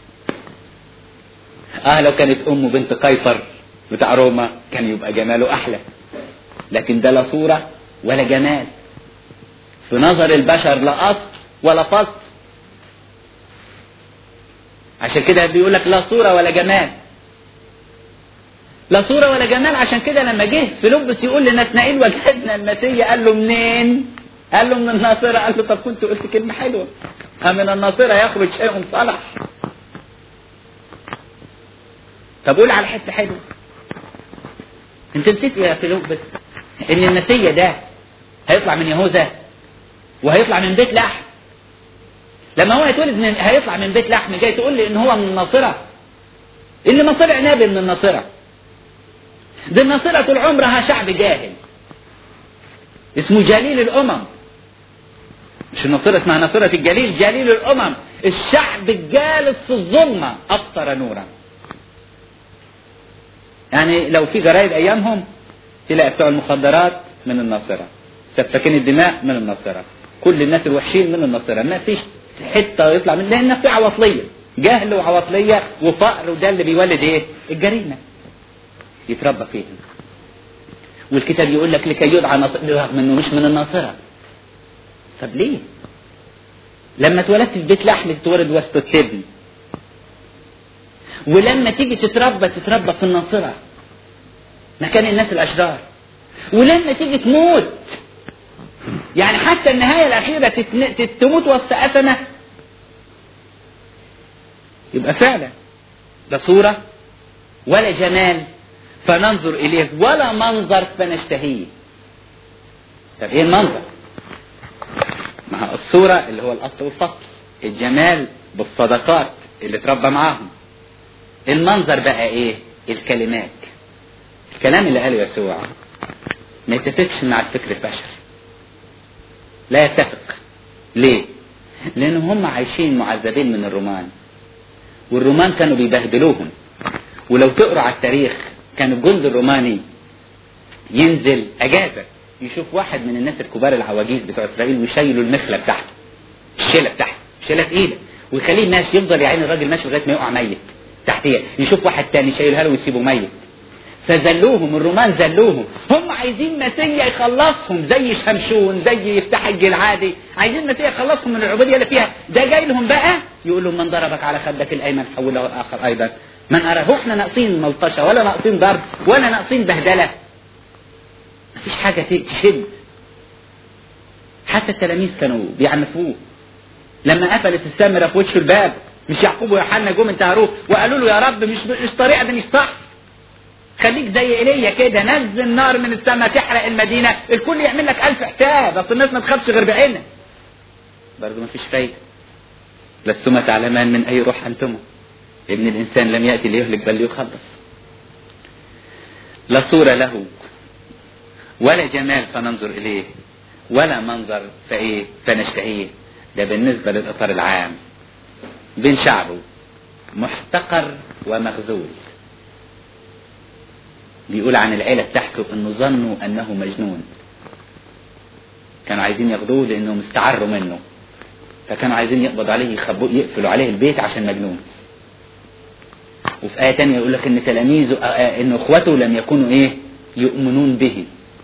اه لو كانت امه بنت قيصر بتاع روما كان يبقى جماله احلى لكن ده لا صورة ولا جمال في نظر البشر لا اصل ولا فصل عشان كده بيقول لك لا صورة ولا جمال لا صورة ولا جمال عشان كده لما جه فيلبس يقول لنتنائيل وجدنا المسيح قال له منين؟ قال له من الناصرة قال له طب كنت قلت كلمة حلوة أمن الناصرة يخرج شيء صالح طب قول على حتة حلوة انت نسيت يا فيلبس ان المسيح ده هيطلع من يهوذا وهيطلع من بيت لحم لما هو هيتولد من هيطلع من بيت لحم جاي تقول لي ان هو من الناصره اللي ما طلع نبي من الناصره دي الناصره طول عمرها شعب جاهل اسمه جليل الامم مش الناصره اسمها ناصره الجليل جليل الامم الشعب الجالس في الظلمه ابصر نورا يعني لو في جرايد ايامهم تلاقي بتوع المخدرات من الناصره سفاكين الدماء من الناصره كل الناس الوحشين من الناصره ما فيش حته يطلع من لان في عواطليه جهل وعواطليه وفقر وده اللي بيولد ايه الجريمه يتربى فيهم والكتاب يقول لك لكي يدعى ناصر رغم انه مش من الناصره طب ليه لما اتولدت في بيت لحم تتولد وسط التبن ولما تيجي تتربى تتربى في الناصره مكان الناس الاشرار ولما تيجي تموت يعني حتى النهاية الأخيرة تتن... تموت وسط أثمة يبقى فعلا لا صورة ولا جمال فننظر إليه ولا منظر فنشتهيه طب إيه المنظر؟ ما هو الصورة اللي هو الأصل والفصل الجمال بالصدقات اللي اتربى معاهم المنظر بقى إيه؟ الكلمات الكلام اللي قاله يسوع ما يتفقش مع الفكر البشري لا يتفق ليه لان هم عايشين معذبين من الرومان والرومان كانوا بيبهدلوهم ولو تقرا على التاريخ كان الجند الروماني ينزل اجازه يشوف واحد من الناس الكبار العواجيز بتوع اسرائيل ويشيلوا المخله بتاعته الشيله بتاعته شيله تقيله ويخليه ماشي يفضل يعين الراجل ماشي لغايه ما يقع ميت تحتيه يشوف واحد تاني شايلها له ويسيبه ميت فذلوهم الرومان ذلوهم هم عايزين مسيا يخلصهم زي شمشون زي يفتح الجلعادي عايزين مسيا يخلصهم من العبوديه اللي فيها ده جاي لهم بقى يقول لهم من ضربك على خدك الايمن حوله الاخر ايضا من ارى هو احنا ناقصين ملطشه ولا ناقصين ضرب ولا ناقصين بهدله مفيش حاجه تشد حتى التلاميذ كانوا بيعنفوه لما قفلت السامره في وشه الباب مش يعقوب ويوحنا جم انتهروه وقالوا له يا رب مش مش طريقه دي مش صح خليك زي ايليا كده نزل نار من السماء تحرق المدينه الكل يعمل لك الف حساب اصل الناس ما تخافش غير بعينها برضه ما فيش فايده لستما تعلمان من اي روح انتما ابن الانسان لم ياتي ليهلك بل ليخلص لا صوره له ولا جمال فننظر اليه ولا منظر فايه فنشتهيه ده بالنسبه للاطار العام بين شعبه محتقر ومخذول بيقول عن العيلة بتاعته انه ظنوا انه مجنون كانوا عايزين ياخدوه لانهم استعروا منه فكانوا عايزين يقبضوا عليه يخبوه يقفلوا عليه البيت عشان مجنون وفي آية تانية يقول لك ان تلاميذه ان اخوته لم يكونوا ايه يؤمنون به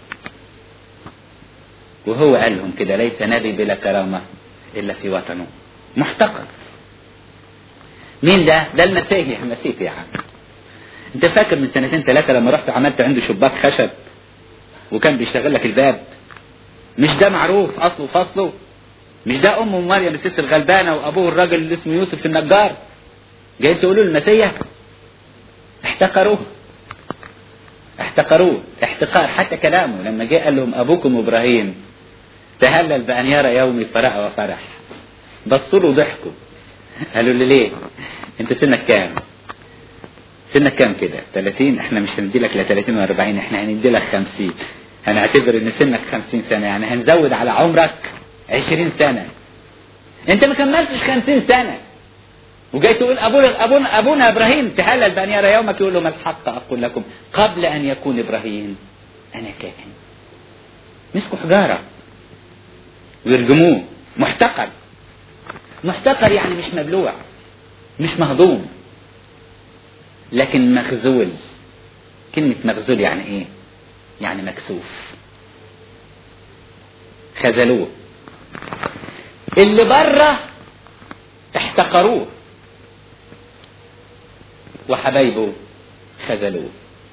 وهو قال لهم كده ليس نبي بلا كرامة الا في وطنه محتقر مين ده ده المسيح يا مسيح يا عم انت فاكر من سنتين ثلاثة لما رحت عملت عنده شباك خشب وكان بيشتغل لك الباب مش ده معروف اصله وفصله مش ده ام مريم الست الغلبانة وابوه الراجل اللي اسمه يوسف النجار جايين تقولوا المسيح احتقروه احتقروه احتقار حتى كلامه لما جه قال لهم ابوكم ابراهيم تهلل بان يرى يومي فرح وفرح بصوا له ضحكوا قالوا له ليه انت سنك كام سنك كام كده 30 احنا مش هندي لك لا 30 ولا 40 احنا هندي لك 50 هنعتبر ان سنك 50 سنه يعني هنزود على عمرك 20 سنه انت ما كملتش 50 سنه وجاي تقول ابونا ابونا ابونا ابراهيم تهلل بان يرى يومك يقول له ما الحق اقول لكم قبل ان يكون ابراهيم انا كائن مسكوا حجاره ويرجموه محتقر محتقر يعني مش مبلوع مش مهضوم لكن مخزول كلمة مخزول يعني ايه يعني مكسوف خذلوه اللي بره احتقروه وحبايبه خذلوه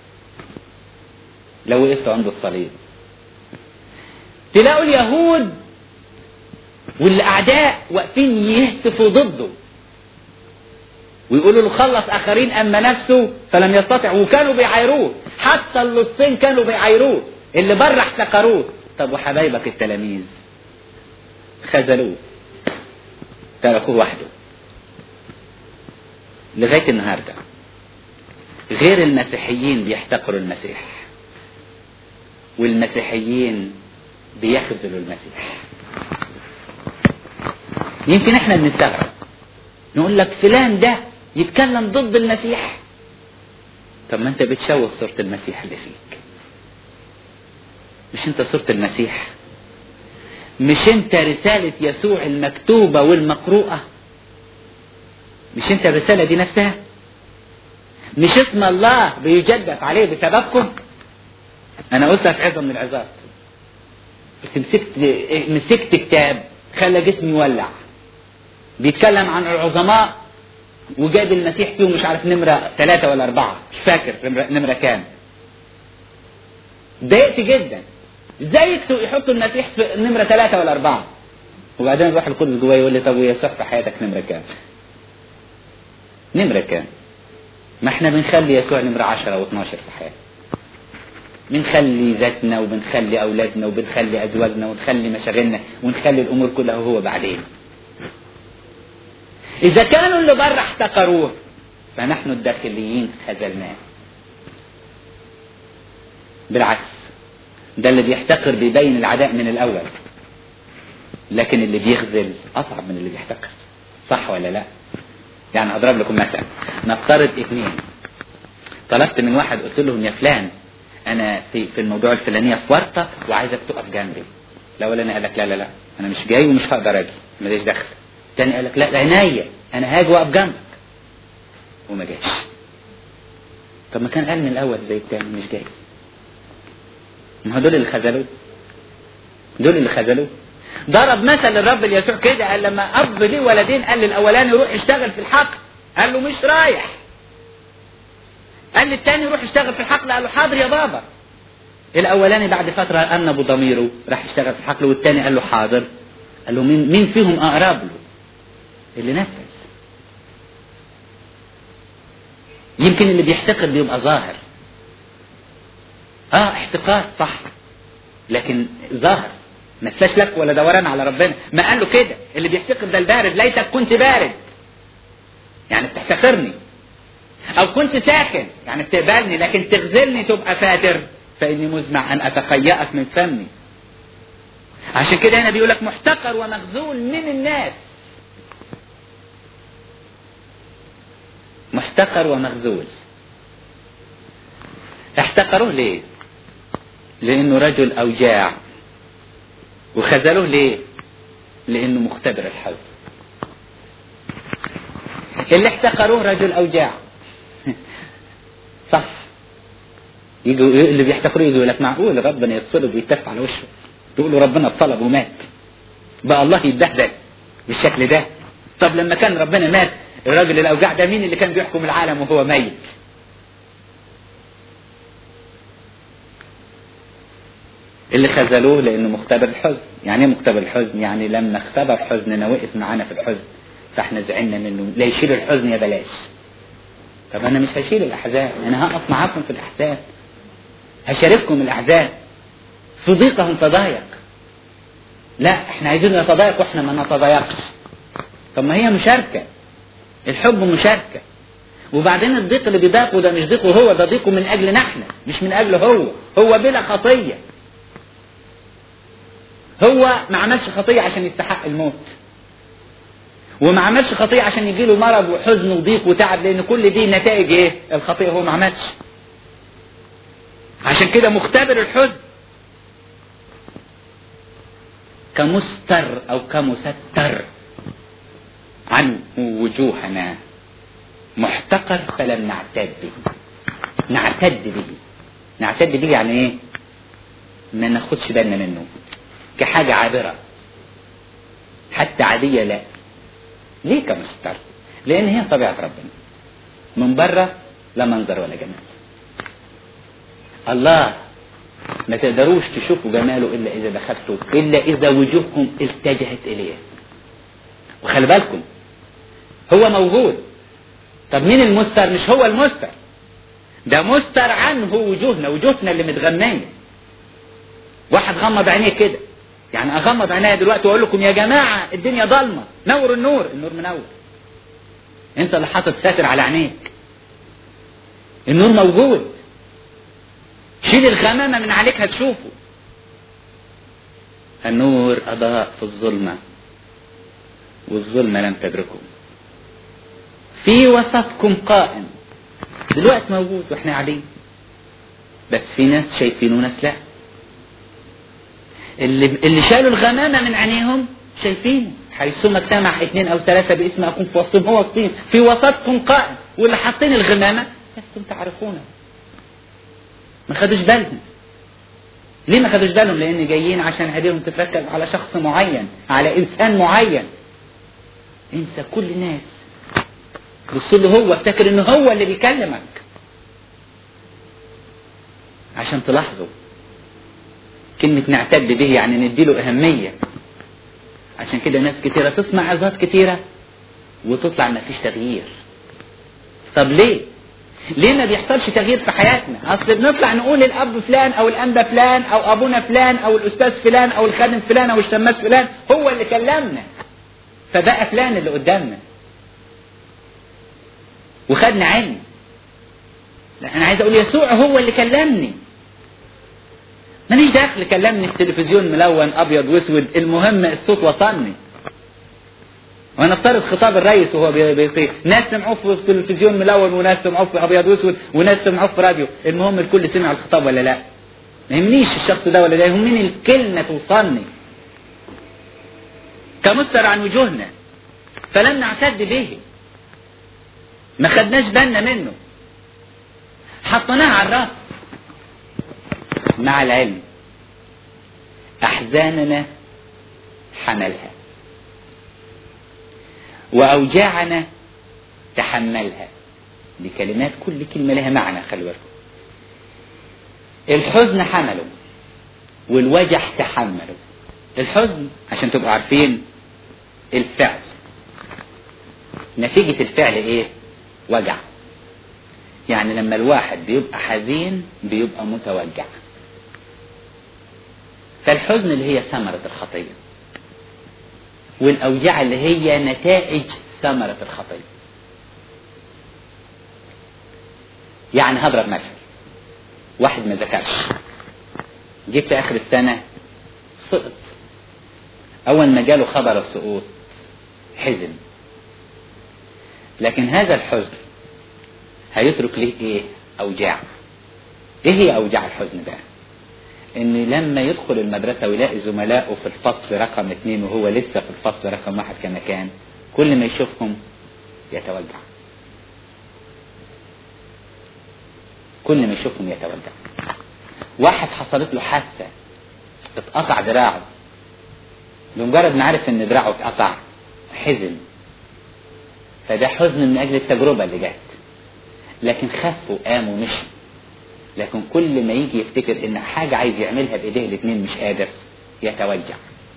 لو وقفتوا عند الصليب تلاقوا اليهود والاعداء واقفين يهتفوا ضده ويقولوا له خلص اخرين اما نفسه فلم يستطع وكانوا بيعايروه حتى اللصين كانوا بيعايروه اللي بره احتقروه طب وحبايبك التلاميذ خذلوه تركوه وحده لغاية النهاردة غير المسيحيين بيحتقروا المسيح والمسيحيين بيخذلوا المسيح يمكن احنا بنستغرب نقول لك فلان ده يتكلم ضد المسيح طب ما انت بتشوه صورة المسيح اللي فيك مش انت صورة المسيح مش انت رسالة يسوع المكتوبة والمقروءة مش انت الرسالة دي نفسها مش اسم الله بيجدف عليه بسببكم انا قلتها في عظة من العظات بس مسكت مسكت كتاب خلى جسمي يولع بيتكلم عن العظماء وجاب المسيح فيهم مش عارف نمرة ثلاثة ولا أربعة مش فاكر نمرة كام ضايقت جدا ازاي يحطوا المسيح في نمرة ثلاثة ولا أربعة وبعدين الروح القدس جوايا يقول لي طب ويسوع في حياتك نمرة كام نمرة كام ما احنا بنخلي يسوع نمرة 10 و12 في حياتنا بنخلي ذاتنا وبنخلي أولادنا وبنخلي أزواجنا ونخلي مشاغلنا ونخلي الأمور كلها هو بعدين إذا كانوا اللي بره احتقروه فنحن الداخليين خذلناه بالعكس ده اللي بيحتقر بيبين العداء من الأول لكن اللي بيخذل أصعب من اللي بيحتقر صح ولا لا يعني أضرب لكم مثلا نفترض اثنين طلبت من واحد قلت لهم يا فلان أنا في, في الموضوع الفلانية في ورطة وعايزك تقف جنبي الأولاني قال لك لا لا لا أنا مش جاي ومش هقدر أجي ماليش دخل الثاني قال لك لا لا عينيا أنا هاجي وأقف جنبك وما جاش طب ما كان قال من الأول زي الثاني مش جاي ما هو دول اللي خذلوه دول اللي خذلوه ضرب مثل الرب يسوع كده قال لما اب ليه ولدين قال للاولاني روح اشتغل في الحقل قال له مش رايح قال للتاني روح اشتغل في الحقل قال له حاضر يا بابا الاولاني بعد فتره انبوا ضميره راح يشتغل في الحقل والتاني قال له حاضر قال له مين مين فيهم اقرب له اللي نفذ يمكن اللي بيحتقر بيبقى ظاهر اه احتقار صح لكن ظاهر ما تلاش لك ولا دوران على ربنا ما قال له كده اللي بيحتقر ده البارد ليتك كنت بارد يعني بتحتقرني او كنت ساخن يعني بتقبلني لكن تغزلني تبقى فاتر فاني مزمع ان اتقيأك من فمي عشان كده هنا بيقول لك محتقر ومخذول من الناس محتقر ومخذول احتقروه ليه لانه رجل اوجاع وخذلوه ليه لانه مختبر الحظ اللي احتقروه رجل اوجاع صح يجوا اللي بيحتقروه يجوا لك معقول ربنا يتصلب ويتف على وشه تقولوا ربنا اتصلب ومات بقى الله يتبهدل بالشكل ده طب لما كان ربنا مات الراجل الاوجاع ده مين اللي كان بيحكم العالم وهو ميت اللي خذلوه لانه مختبر الحزن يعني ايه مختبر الحزن يعني لما اختبر حزننا وقف معانا في الحزن فاحنا زعلنا منه لا يشيل الحزن يا بلاش طب انا مش هشيل الاحزان انا هقف معاكم في الاحزان هشارككم الاحزان في ضيقهم تضايق لا احنا عايزين نتضايق واحنا ما نتضايقش طب ما هي مشاركة الحب مشاركة وبعدين الضيق اللي بيضايقه ده مش ضيقه هو ده ضيقه من اجلنا احنا مش من اجله هو هو بلا خطيه هو ما عملش خطية عشان يستحق الموت وما عملش خطية عشان يجيله مرض وحزن وضيق وتعب لأن كل دي نتائج إيه؟ الخطية هو ما عملش عشان كده مختبر الحزن كمستر أو كمستر عن وجوهنا محتقر فلم نعتد به نعتد به نعتد به يعني ايه ما ناخدش بالنا منه كحاجة عابرة حتى عادية لا ليه كمستر لان هي طبيعة ربنا من بره لا منظر ولا جمال الله ما تقدروش تشوفوا جماله الا اذا دخلتوا الا اذا وجوهكم اتجهت اليه وخلي بالكم هو موجود طب مين المستر مش هو المستر ده مستر عنه وجوهنا وجوهنا اللي متغمية واحد غمض عينيه كده يعني اغمض عينيا دلوقتي واقول لكم يا جماعه الدنيا ضلمه نور النور النور منور انت اللي حاطط ساتر على عينيك النور موجود شيل الغمامه من عليك هتشوفه النور اضاء في الظلمه والظلمه لم تدركه في وسطكم قائم دلوقتي موجود واحنا قاعدين بس في ناس شايفين وناس لا اللي اللي شالوا الغمامه من عينيهم شايفين حيثما اجتمع اثنين او ثلاثه باسم اكون في وسطهم هو وسطهم في وسطكم قائم واللي حاطين الغمامه لستم تعرفونه ما خدوش بالهم ليه ما خدوش بالهم لان جايين عشان عينيهم تتركز على شخص معين على انسان معين انسى كل الناس بص له هو افتكر ان هو اللي بيكلمك عشان تلاحظوا كلمة نعتد به يعني نديله أهمية عشان كده ناس كتيرة تسمع عظات كتيرة وتطلع ما فيش تغيير طب ليه ليه ما بيحصلش تغيير في حياتنا اصل بنطلع نقول الاب فلان او الانبا فلان او ابونا فلان او الاستاذ فلان او الخادم فلان او الشماس فلان هو اللي كلمنا فبقى فلان اللي قدامنا وخدنا علم لا انا عايز اقول يسوع هو اللي كلمني ماليش دخل كلمني التلفزيون ملون ابيض واسود المهم الصوت وصلني وانا افترض خطاب الرئيس وهو بيطير ناس سمعوه في التلفزيون ملون وناس سمعوه في ابيض واسود وناس سمعوه في راديو المهم الكل سمع الخطاب ولا لا ما يهمنيش الشخص ده ولا ده يهمني الكلمه توصلني كمستر عن وجوهنا فلم نعتد به ما خدناش بالنا منه حطيناه على الراس مع العلم احزاننا حملها واوجاعنا تحملها دي كلمات كل كلمه لها معنى خلي بالكم الحزن حمله والوجع تحمله الحزن عشان تبقوا عارفين الفعل نتيجة الفعل ايه وجع يعني لما الواحد بيبقى حزين بيبقى متوجع فالحزن اللي هي ثمرة الخطية والأوجاع اللي هي نتائج ثمرة الخطية يعني هضرب مثل واحد ما ذاكرش جيت في آخر السنة سقط أول ما جاله خبر السقوط حزن لكن هذا الحزن هيترك ليه ايه اوجاع ايه هي اوجاع الحزن ده ان لما يدخل المدرسة ويلاقي زملائه في الفصل رقم اثنين وهو لسه في الفصل رقم واحد كما كان كل ما يشوفهم يتوجع كل ما يشوفهم يتوجع واحد حصلت له حادثة اتقطع دراعه بمجرد ما عرف ان دراعه اتقطع حزن فده حزن من اجل التجربة اللي جت لكن خف وقام ومشي لكن كل ما يجي يفتكر ان حاجة عايز يعملها بايديه الاتنين مش قادر يتوجع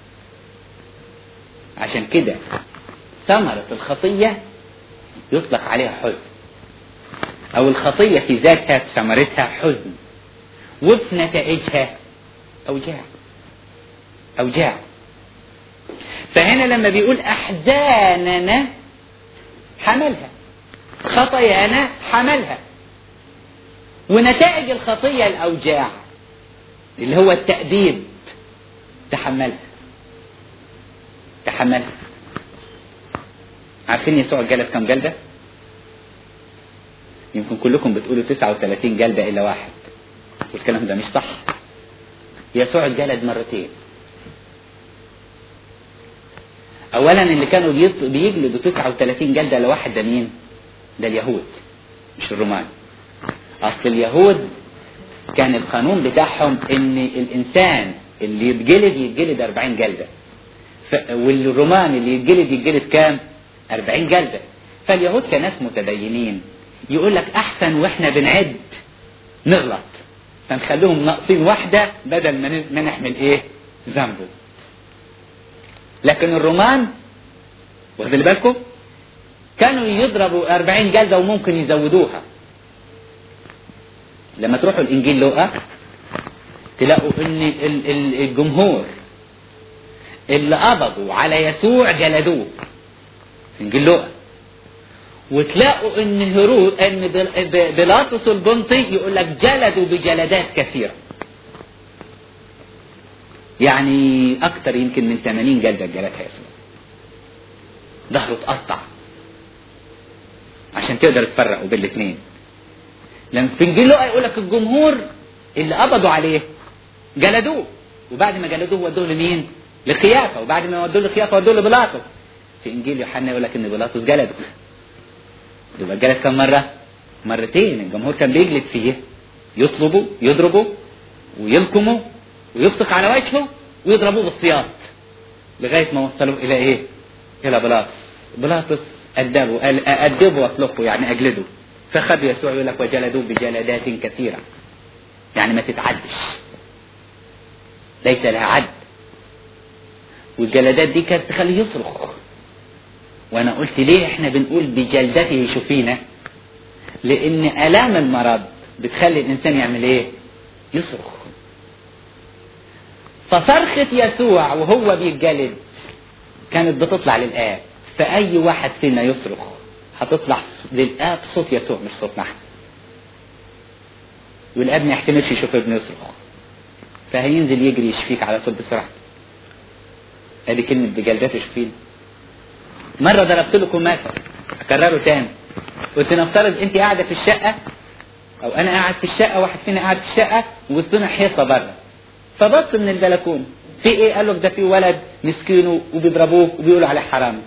عشان كده ثمرة الخطية يطلق عليها حزن او الخطية في ذاتها في ثمرتها حزن وفي نتائجها اوجاع اوجاع فهنا لما بيقول احزاننا حملها خطايانا حملها ونتائج الخطية الأوجاع اللي هو التأديب تحملها تحملها عارفين يسوع جلد كم جلدة؟ يمكن كلكم بتقولوا 39 جلدة إلا واحد والكلام ده مش صح يسوع جلد مرتين اولا اللي كانوا بيجلدوا 39 جلده لواحد ده مين ده اليهود مش الرومان اصل اليهود كان القانون بتاعهم ان الانسان اللي يتجلد يتجلد 40 جلده ف... والرومان اللي يتجلد يتجلد كام 40 جلده فاليهود كناس متدينين يقول لك احسن واحنا بنعد نغلط فنخليهم ناقصين واحده بدل ما, ما نحمل ايه ذنبه لكن الرومان واخد بالكم كانوا يضربوا 40 جلده وممكن يزودوها لما تروحوا الانجيل لوقا تلاقوا ان الجمهور اللي قبضوا على يسوع جلدوه في انجيل لوقا وتلاقوا ان هرو ان بل- ب- بيلاطس البنطي يقول لك جلدوا بجلدات كثيره يعني اكتر يمكن من 80 جلده جلدها يسوع ظهره اتقطع عشان تقدر تفرقوا بين الاثنين لما في انجيل لوقا يقول لك الجمهور اللي قبضوا عليه جلدوه وبعد ما جلدوه ودوه لمين؟ لخيافه وبعد ما ودوه لخيافه ودوه لبيلاطس في انجيل يوحنا يقول لك ان بيلاطس جلده يبقى جلد كم مره؟ مرتين الجمهور كان بيجلد فيه يطلبه يضربه ويلكمه ويبصق على وجهه ويضربوه بالسياط لغايه ما وصلوه الى ايه؟ الى بيلاطس بيلاطس أدبه قال أدبه واطلقه يعني أجلده فخذ يسوع يقول لك وجلدوه بجلدات كثيرة يعني ما تتعدش ليس لها عد والجلدات دي كانت تخليه يصرخ وانا قلت ليه احنا بنقول بجلدته يشوفينا لان الام المرض بتخلي الانسان يعمل ايه يصرخ فصرخة يسوع وهو بيتجلد كانت بتطلع للآب فأي واحد فينا يصرخ هتطلع للآب صوت يسوع مش صوتنا احنا والآب ما يحتملش يشوف ابنه يصرخ فهينزل يجري يشفيك على طول بسرعة ادي كلمة بجلدته يشفينا مرة ضربت لكم مثل اكرره تاني قلت نفترض انت قاعدة في الشقة او انا قاعد في الشقة واحد فينا قاعد في الشقة وسطنا حيطة بره فبص من البلكونة في ايه قال له ده في ولد مسكينه وبيضربوه وبيقولوا عليه حرام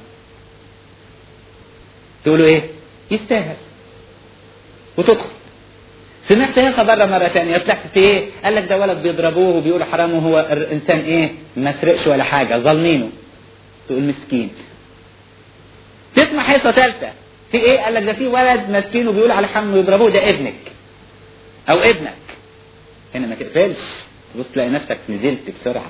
تقولوا ايه يستاهل وتدخل سمعت هيصة بره مرة تانية طلعت في ايه قال لك ده ولد بيضربوه وبيقولوا حرام وهو انسان ايه ما سرقش ولا حاجة ظالمينه تقول مسكين تسمع حصة ثالثة في ايه قال لك ده في ولد مسكين وبيقول على حرام ويضربوه ده ابنك او ابنك هنا ما تقفلش تبص تلاقي نفسك نزلت بسرعة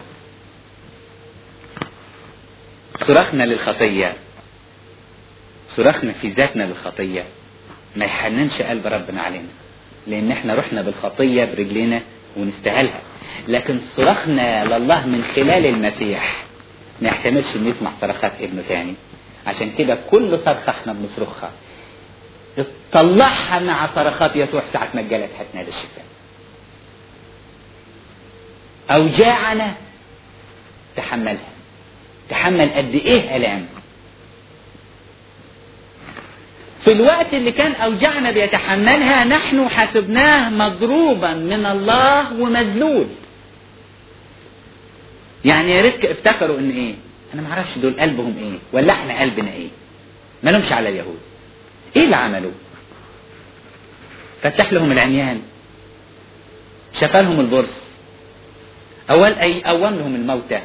صراخنا للخطية صراخنا في ذاتنا للخطية ما يحننش قلب ربنا علينا لان احنا رحنا بالخطية برجلينا ونستاهلها لكن صراخنا لله من خلال المسيح ما يحتملش ان يسمع صرخات ابنه تاني عشان كده كل صرخة احنا بنصرخها تطلعها مع صرخات يسوع ساعة ما الجلد هتنادي الشفاء أوجاعنا تحملها تحمل قد إيه ألام في الوقت اللي كان أوجاعنا بيتحملها نحن حسبناه مضروبا من الله ومذلول يعني يا ريت افتكروا ان ايه انا ما اعرفش دول قلبهم ايه ولا احنا قلبنا ايه ما لهمش على اليهود ايه اللي عملوه فتح لهم العميان شفى لهم البرص أول أي أوم لهم الموتى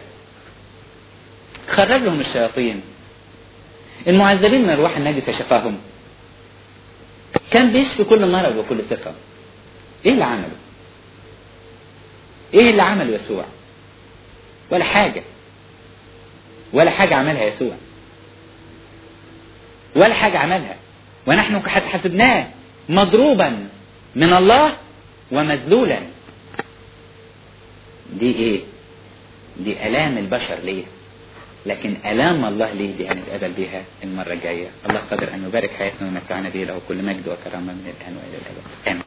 خرج لهم الشياطين المعذبين من الروح النجسة شفاهم كان بيشفي كل مرض وكل ثقة ايه اللي عمله ايه اللي عمله يسوع ولا حاجة ولا حاجة عملها يسوع ولا حاجة عملها ونحن قد حسبناه مضروبا من الله ومذلولا دي ايه دي الام البشر ليه لكن الام الله ليه دي هنتقابل بيها المره الجايه الله قادر ان يبارك حياتنا ويمتعنا به له كل مجد وكرامه من الان والى الابد امين